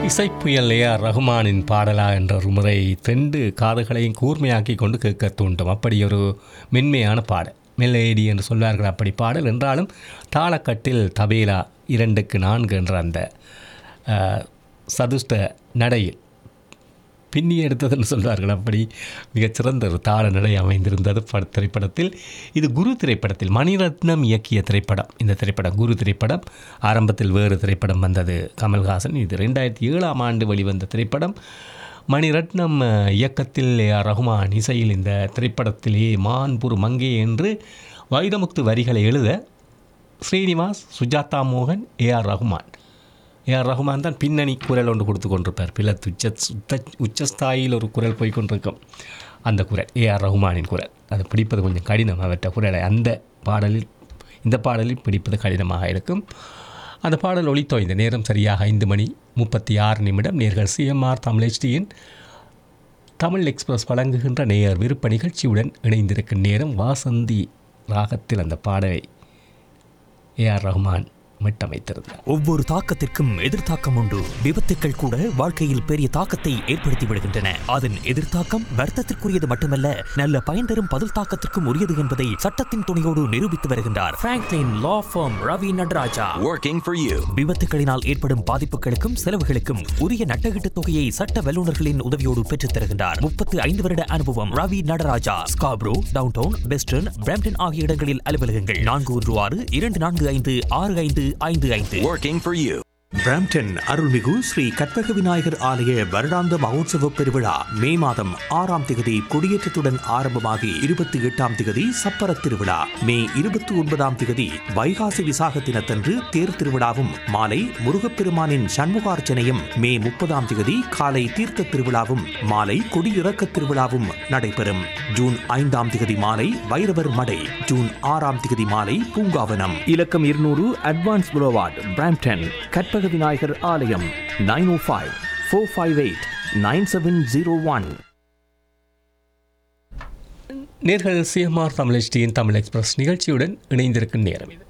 இசைப்புயல் AR ரகுமானின் பாடலா என்ற ஒரு முறை ரெண்டு காதுகளையும் கூர்மையாக்கி கொண்டு கேட்க தூண்டும் அப்படி ஒரு மென்மையான பாடல் மெல்லேடி என்று சொல்வார்கள் அப்படி பாடல் என்றாலும் தாளக்கட்டில் தபேலா இரண்டுக்கு நான்கு என்ற அந்த அஹ், சதுஷ்ட நடையில் பின்னி எடுத்ததுன்னு சொல்வார்கள் அப்படி மிகச்சிறந்த ஒரு தாள நடை அமைந்திருந்தது பட திரைப்படத்தில் இது குரு திரைப்படத்தில் மணிரத்னம் இயக்கிய திரைப்படம் இந்த திரைப்படம் குரு திரைப்படம் ஆரம்பத்தில் வேறு திரைப்படம் வந்தது கமல்ஹாசன் இது ரெண்டாயிரத்தி ஏழாம் ஆண்டு வெளிவந்த திரைப்படம் மணிரத்னம் அஹ், இயக்கத்தில் ஏஆர் ரகுமான் இசையில் இந்த திரைப்படத்திலேயே மான்புரு மங்கே என்று வைரமுத்து வரிகளை எழுத ஸ்ரீனிவாஸ் சுஜாதா மோகன் ஏஆர் ரகுமான் ஏஆர் ரகுமான் தான் பின்னணி குரல் ஒன்று கொடுத்து கொண்டிருப்பார் பில உச்ச உத்த உச்சஸ்தாயில் ஒரு குரல் போய் கொண்டிருக்கும் அந்த குரல் ஏஆர் ரகுமானின் குரல் அது பிடிப்பது கொஞ்சம் கடினம் அவற்ற குரலை அந்த பாடலில் இந்த பாடலில் பிடிப்பது கடினமாக இருக்கும் அந்த பாடல் ஒளித்தோ இந்த நேரம் சரியாக ஐந்து மணி முப்பத்தி ஆறு நிமிடம் நேர்கள் சிஎம்ஆர் தமிழ் HDயின் தமிழ் எக்ஸ்பிரஸ் வழங்குகின்ற நேயர் விருப்ப நிகழ்ச்சியுடன் இணைந்திருக்கும் நேரம் வாசந்தி ராகத்தில் அந்த பாடலை ஏஆர் ரஹ்மான் மீட்டமைத்திருந்தார் ஒவ்வொரு தாக்கத்திற்கும் எதிர்த்தாக்கம் உண்டு விபத்துக்கள் கூட வாழ்க்கையில் பெரிய தாக்கத்தை ஏற்படுத்தி விடுகின்றன அதன் எதிர்த்தாக்கம் வர்த்தத்திற்குரியது மட்டுமல்ல நல்ல பயன் தரும் பதில் தாக்கத்திற்கும் உரியது என்பதை சட்டத்தின் துணையோடு நிரூபித்து வருகின்றார் Franklin law firm Ravi Nataraja working for you. விபத்துகளினால் ஏற்படும் பாதிப்புகளுக்கும் செலவுகளுக்கும் உரிய நட்டகீட்டு தொகையை சட்ட வல்லுநர்களின் உதவியோடு பெற்றுத் தருகின்றார் முப்பத்து ஐந்து வருட அனுபவம் Ravi Nataraja Scarborough downtown western Brampton ஆகிய இடங்களில் அலுவலகங்கள் நான்கு ஒன்று ஆறு இரண்டு நான்கு ஐந்து ஆறு ஐந்து ஐந்து ஐந்து Working for you. பிராம்டன் அருள்மிகு ஸ்ரீ கற்பக விநாயகர் ஆலய வருடாந்த மகோத்சவ பெருவிழா மே மாதம் ஆறாம் திகதி கொடியேற்றத்துடன் ஆரம்பமாகி இருபத்தி எட்டாம் திகதி சப்பர திருவிழா மே இருபத்தி ஒன்பதாம் திகதி வைகாசி விசாக தினத்தன்று தேர் திருவிழாவும் மாலை முருகப்பெருமானின் சண்முகார்ச்சனையும் மே முப்பதாம் திகதி காலை தீர்த்த திருவிழாவும் மாலை கொடியிறக்க திருவிழாவும் நடைபெறும் ஜூன் ஐந்தாம் திகதி மாலை வைரவர் மடை ஜூன் ஆறாம் திகதி மாலை பூங்காவனம் இலக்கம் இருநூறு advance boulevard Brampton Karpaga Vinayagar ஆலயம் nine O five four five eight nine seven zero one நேர்கள் சிஎம்ஆர் தமிழ் HDயின் தமிழ் எக்ஸ்பிரஸ் நிகழ்ச்சியுடன் இணைந்திருக்கும் நேரம் இது